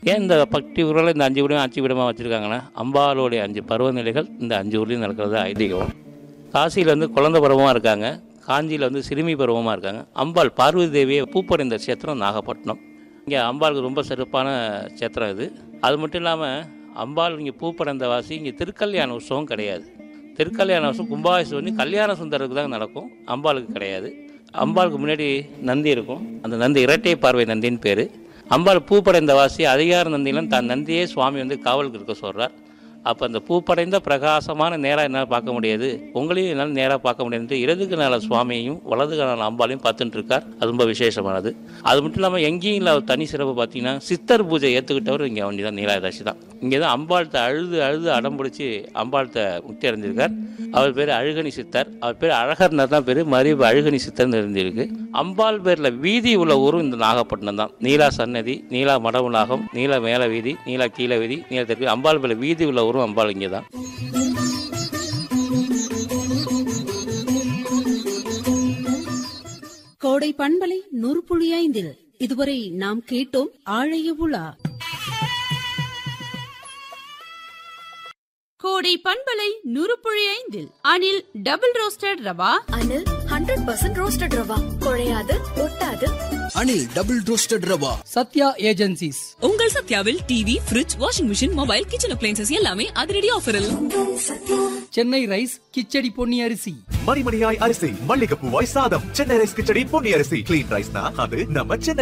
ஏன் இந்த பக்தி ஊரில் இந்த அஞ்சு ஊரையும் அஞ்சு விடமாக வச்சுருக்காங்கன்னா அம்பாளுடைய அஞ்சு பருவநிலைகள் இந்த அஞ்சு ஊர்லேயும் நடக்கிறது ஐதீகம் காசியில் வந்து குழந்தை பருவமாக இருக்காங்க காஞ்சியில் வந்து சிறுமி பருவமாக இருக்காங்க அம்பாள் பார்வதி தேவியை பூப்படைந்த கஷேத்திரம் நாகப்பட்டினம் இங்கே அம்பாளுக்கு ரொம்ப சிறப்பான கஷேத்திரம் இது அது மட்டும் இல்லாமல் அம்பாள் இங்கே பூப்படைந்த வாசி இங்கே திருக்கல்யாண உற்சவம் கிடையாது திருக்கல்யாண உற்சவம் கும்பாபிஷேகம் வந்து கல்யாண சுந்தருக்கு தான் நடக்கும் அம்பாளுக்கு கிடையாது அம்பாளுக்கு முன்னாடி நந்தி இருக்கும் அந்த நந்தி இரட்டை பார்வை நந்தின்னு பேர் அம்பாள் பூப்படைந்த வாசி அதிகார நந்தியிலும் தன் நந்தியே சுவாமி வந்து காவலுக்கு இருக்க சொல்கிறார் அப்போ அந்த பூப்படைந்த பிரகாசமான நேராக என்னால் பார்க்க முடியாது உங்களையும் என்னால் நேராக பார்க்க முடியாது இடதுக்கு நாள சுவாமியையும் வலதுக்கு நாள அம்பாலையும் பார்த்துட்டு இருக்கார் அது ரொம்ப விசேஷமானது அது மட்டும் இல்லாமல் எங்கேயும் இல்லாத தனி சிறப்பு பார்த்தீங்கன்னா சித்தர் பூஜை ஏற்றுக்கிட்டவர் இங்கே வண்டி தான் நீலாயதாசி தான் இங்கே தான் அம்பாள்கிட்ட அழுது அழுது அடம் பிடிச்சி அம்பாள்கிட்ட முக்தி அடைஞ்சிருக்கார் அவர் பேர் அழுகணி சித்தர் அவர் பேர் அழகர்னர் தான் பேர் மறுபடியும் அழுகணி சித்தர்னு இருந்திருக்கு அம்பாள் பேரில் வீதி உள்ள ஊரும் இந்த நாகப்பட்டினம் தான் நீலா சன்னதி நீலா மடவுலாகம் நீலா மேல வீதி நீலா கீழ வீதி நீலா தெற்கு அம்பாள் பேரில் வீதி உள்ள ஊரும் அம்பாள் இங்கே தான் கோடை பண்பலை நூறு ஐந்தில் இதுவரை நாம் கேட்டோம் ஆழைய உலா கோடை பண்பலை நுறுப்புழி ஐந்தில் Anil double roasted rava Anil hundred percent roasted rava குழையாது ஒட்டாது Anil double roasted rava Sathya agencies உங்கள் சத்யாவில் TV fridge washing machine mobile kitchen appliances எல்லாமே அதிரடி ஆஃபரில் சென்னை ரைஸ் கிச்சடி பொன்னி அரிசி மணிமணியாய் அரிசி மல்லிகைப்பூவாய் சாதம் சென்னை ரைஸ் கிச்சடி பொன்னி அரிசி கிளீன் ரைஸ்னா அது நம்ம சென்னை